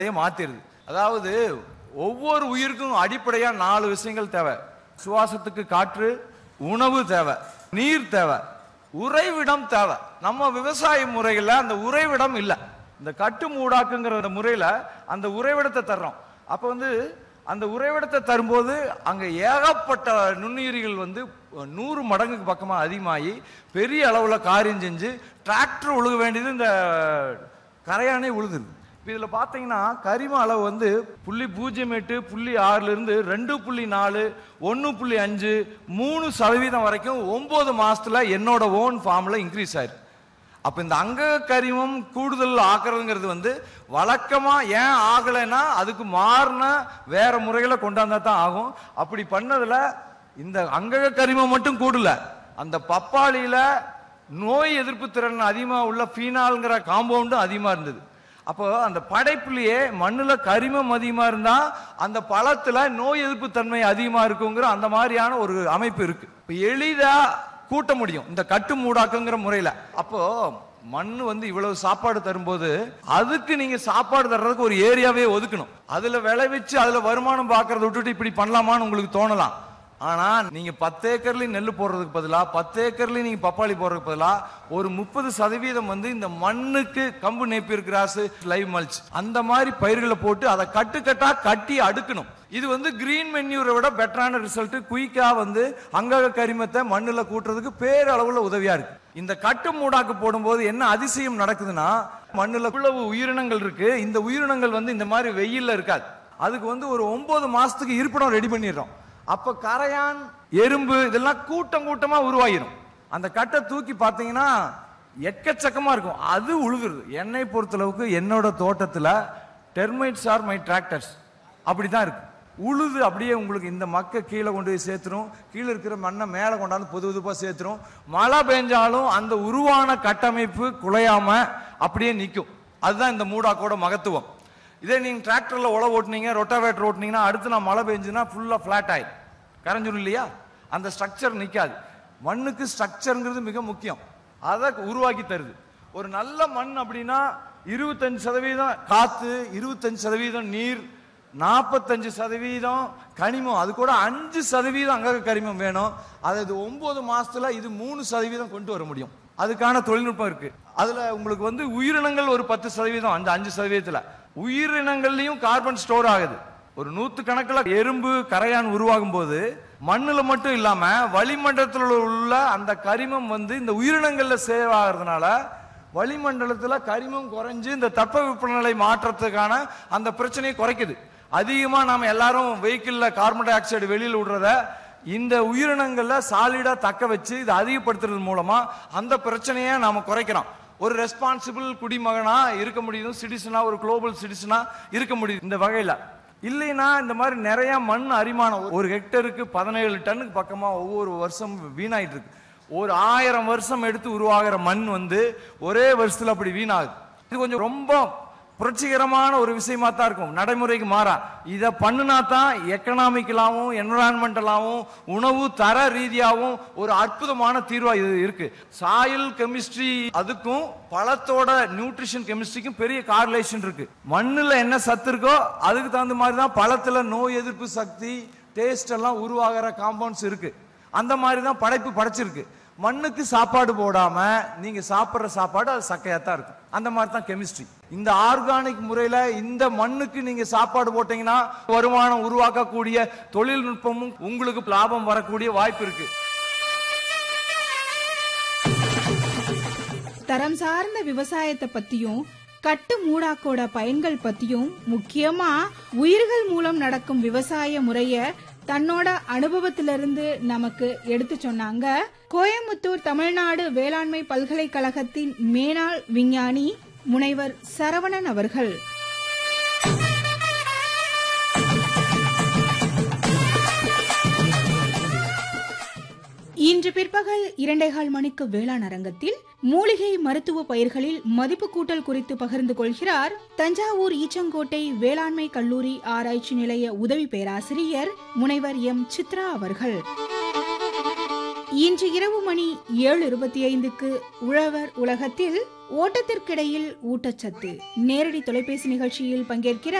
மாத்திருது அதாவது ஒவ்வொரு உயிருக்கும் அடிப்படையா நாலு விஷயங்கள் தேவை சுவாசத்துக்கு காற்று உணவு தேவை நீர் தேவை உறைவிடம் தேவை நம்ம விவசாய முறையில அந்த உறைவிடம் இல்ல இந்த கட்டு மூடாக்குங்கிற அந்த முறையில அந்த உறைவிடத்தை தர்றோம் அப்ப வந்து அந்த உறைவிடத்தை தரும்போது அங்க ஏகப்பட்ட நுண்ணுயிரிகள் வந்து நூறு மடங்குக்கு பக்கமா அதிகமாகி பெரிய அளவுல காரியம் செஞ்சு டிராக்டர் உழுக வேண்டியது இந்த கரையானே உழுதுது இப்போ இதில் பார்த்தீங்கன்னா கரிம அளவு வந்து புள்ளி பூஜ்ஜியம் எட்டு புள்ளி ஆறுல இருந்து ரெண்டு புள்ளி நாலு ஒன்று புள்ளி அஞ்சு மூணு சதவீதம் வரைக்கும் ஒன்பது மாசத்துல என்னோட ஓன் ஃபார்ம்ல இன்க்ரீஸ் ஆயிருக்கு அப்ப இந்த அங்க கரிமம் கூடுதல் ஆக்குறதுங்கிறது வந்து வழக்கமா ஏன் ஆகலைன்னா அதுக்கு மாறின வேற முறைகளை கொண்டாந்தா தான் ஆகும் அப்படி பண்ணதுல இந்த அங்க கரிமம் மட்டும் கூடல அந்த பப்பாளியில நோய் எதிர்ப்பு திறன் அதிகமா உள்ள ஃபீனால்ங்கிற காம்பவுண்டும் அதிகமா இருந்தது அப்போ அந்த படைப்புலயே மண்ணுல கரிமம் அதிகமா இருந்தா அந்த பழத்துல நோய் எதிர்ப்பு தன்மை அதிகமா இருக்குங்கிற அந்த மாதிரியான ஒரு அமைப்பு இருக்கு இப்ப எளிதா கூட்ட முடியும் இந்த கட்டு மூடாக்குங்கிற முறையில அப்போ மண் வந்து இவ்வளவு சாப்பாடு தரும்போது அதுக்கு நீங்க சாப்பாடு தர்றதுக்கு ஒரு ஏரியாவே ஒதுக்கணும் அதுல விளைவிச்சு அதுல வருமானம் பார்க்கறத விட்டுட்டு இப்படி பண்ணலாமான்னு உங்களுக்கு தோணலாம் ஆனா நீங்க பத்து ஏக்கர்லயும் நெல் போடுறதுக்கு பதிலா பத்து ஏக்கர்லயும் நீங்க பப்பாளி போடுறதுக்கு பதிலா ஒரு முப்பது சதவீதம் வந்து இந்த மண்ணுக்கு கம்பு நேப்பியர் கிராஸ் லைவ் மல்ச் அந்த மாதிரி பயிர்களை போட்டு அதை கட்டுக்கட்டா கட்டி அடுக்கணும் இது வந்து கிரீன் மென்யூரை விட பெட்டரான ரிசல்ட் குயிக்கா வந்து அங்கக கரிமத்தை மண்ணுல கூட்டுறதுக்கு பேரளவுல உதவியா இருக்கு இந்த கட்டு மூடாக்கு போடும்போது என்ன அதிசயம் நடக்குதுன்னா மண்ணுல இவ்வளவு உயிரினங்கள் இருக்கு இந்த உயிரினங்கள் வந்து இந்த மாதிரி வெயில்ல இருக்காது அதுக்கு வந்து ஒரு ஒன்பது மாசத்துக்கு இருப்பிடம் ரெடி பண்ணிடுறோம் அப்ப கரையான் எறும்பு இதெல்லாம் கூட்டம் கூட்டமா உருவாகிரும் அந்த கட்டை தூக்கி பார்த்தீங்கன்னா எக்கச்சக்கமா இருக்கும் அது உழுகுறது என்னை பொறுத்தளவுக்கு என்னோட தோட்டத்துல டெர்மைட்ஸ் ஆர் மை டிராக்டர்ஸ் அப்படிதான் இருக்கு உழுது அப்படியே உங்களுக்கு இந்த மக்க கீழே கொண்டு போய் சேர்த்துரும் கீழே இருக்கிற மண்ணை மேலே கொண்டாந்து பொது பொதுப்பா சேர்த்துரும் மழை பெஞ்சாலும் அந்த உருவான கட்டமைப்பு குலையாம அப்படியே நிற்கும் அதுதான் இந்த மூடாக்கோட மகத்துவம் இதே நீங்க டிராக்டர்ல உழவு ஓட்டுனீங்க ரொட்டாவேட்டர் ஓட்டுனீங்கன்னா அடுத்து நான் மழை பெஞ்சுன்னா ஃபுல்லா ஃபிளாட் ஆயிடும் கரைஞ்சிரும் இல்லையா அந்த ஸ்ட்ரக்சர் நிக்காது மண்ணுக்கு ஸ்ட்ரக்சர்ங்கிறது மிக முக்கியம் அதை உருவாக்கி தருது ஒரு நல்ல மண் அப்படின்னா இருபத்தஞ்சு சதவீதம் காத்து இருபத்தஞ்சு சதவீதம் நீர் நாற்பத்தஞ்சு சதவீதம் கனிமம் அது கூட அஞ்சு சதவீதம் அங்க கரிமம் வேணும் அதை இது ஒன்பது மாசத்துல இது மூணு சதவீதம் கொண்டு வர முடியும் அதுக்கான தொழில்நுட்பம் இருக்கு அதுல உங்களுக்கு வந்து உயிரினங்கள் ஒரு பத்து சதவீதம் அந்த அஞ்சு சதவீதத்துல உயிரினங்கள்லயும் கார்பன் ஸ்டோர் ஆகுது ஒரு நூத்து கணக்குல எறும்பு கரையான் உருவாகும் போது மண்ணுல மட்டும் இல்லாம வளிமண்டலத்தில் உள்ள அந்த கரிமம் வந்து இந்த உயிரினங்கள்ல சேவ் ஆகிறதுனால வளிமண்டலத்துல கரிமம் குறைஞ்சு இந்த தட்பவெப்பநிலை மாற்றத்துக்கான அந்த பிரச்சனையை குறைக்குது அதிகமா நாம எல்லாரும் வெஹிக்கிள்ல கார்பன் டை ஆக்சைடு வெளியில விடுறத இந்த உயிரினங்கள்ல சாலிடா தக்க வச்சு இதை அதிகப்படுத்துறது மூலமா அந்த பிரச்சனையை நாம குறைக்கிறோம் ஒரு ரெஸ்பான்சிபிள் குடிமகனா இருக்க முடியும் சிட்டிசனா ஒரு குளோபல் சிட்டிசனா இருக்க முடியுது இந்த வகையில இல்லைன்னா இந்த மாதிரி நிறைய மண் அரிமானம் ஒரு ஹெக்டருக்கு பதினேழு டன்னுக்கு பக்கமா ஒவ்வொரு வருஷம் வீணாயிட்டு இருக்கு ஒரு ஆயிரம் வருஷம் எடுத்து உருவாகிற மண் வந்து ஒரே வருஷத்துல அப்படி வீணாகுது இது கொஞ்சம் ரொம்ப புரட்சிகரமான ஒரு விஷயமா தான் இருக்கும் நடைமுறைக்கு மாறா இதை பண்ணுனா தான் எக்கனாமிக்கலாவும் என்விரான்மெண்டலாவும் உணவு தர ரீதியாகவும் ஒரு அற்புதமான தீர்வா இது இருக்கு சாயில் கெமிஸ்ட்ரி அதுக்கும் பழத்தோட நியூட்ரிஷன் கெமிஸ்ட்ரிக்கும் பெரிய கார்லேஷன் இருக்கு மண்ணுல என்ன சத்து இருக்கோ அதுக்கு தகுந்த மாதிரி தான் பழத்துல நோய் எதிர்ப்பு சக்தி டேஸ்ட் எல்லாம் உருவாகிற காம்பவுண்ட்ஸ் இருக்கு அந்த மாதிரி தான் படைப்பு படைச்சிருக்கு மண்ணுக்கு சாப்பாடு போடாம நீங்க சாப்பிடுற சாப்பாடு அது சக்கையா தான் இருக்கும் அந்த மாதிரி தான் கெமிஸ்ட்ரி இந்த ஆர்கானிக் முறையில இந்த மண்ணுக்கு நீங்க சாப்பாடு போட்டீங்கன்னா வருமானம் உருவாக்கக்கூடிய தொழில்நுட்பமும் உங்களுக்கு லாபம் வரக்கூடிய வாய்ப்பு இருக்கு தரம் சார்ந்த விவசாயத்தை பத்தியும் கட்டு மூடாக்கோட பயன்கள் பத்தியும் முக்கியமா உயிர்கள் மூலம் நடக்கும் விவசாய முறைய தன்னோட அனுபவத்திலிருந்து நமக்கு எடுத்து சொன்னாங்க கோயம்புத்தூர் தமிழ்நாடு வேளாண்மை பல்கலைக்கழகத்தின் மேனாள் விஞ்ஞானி முனைவர் சரவணன் அவர்கள் இன்று பிற்பகல் இரண்டேகால் மணிக்கு வேளாண் அரங்கத்தில் மூலிகை மருத்துவ பயிர்களில் மதிப்பு கூட்டல் குறித்து பகிர்ந்து கொள்கிறார் தஞ்சாவூர் ஈச்சங்கோட்டை வேளாண்மை கல்லூரி ஆராய்ச்சி நிலைய உதவி பேராசிரியர் முனைவர் எம் சித்ரா அவர்கள் இன்று இரவு மணி ஏழு இருபத்தி ஐந்துக்கு உழவர் உலகத்தில் ஓட்டத்திற்கிடையில் ஊட்டச்சத்து நேரடி தொலைபேசி நிகழ்ச்சியில் பங்கேற்கிறார்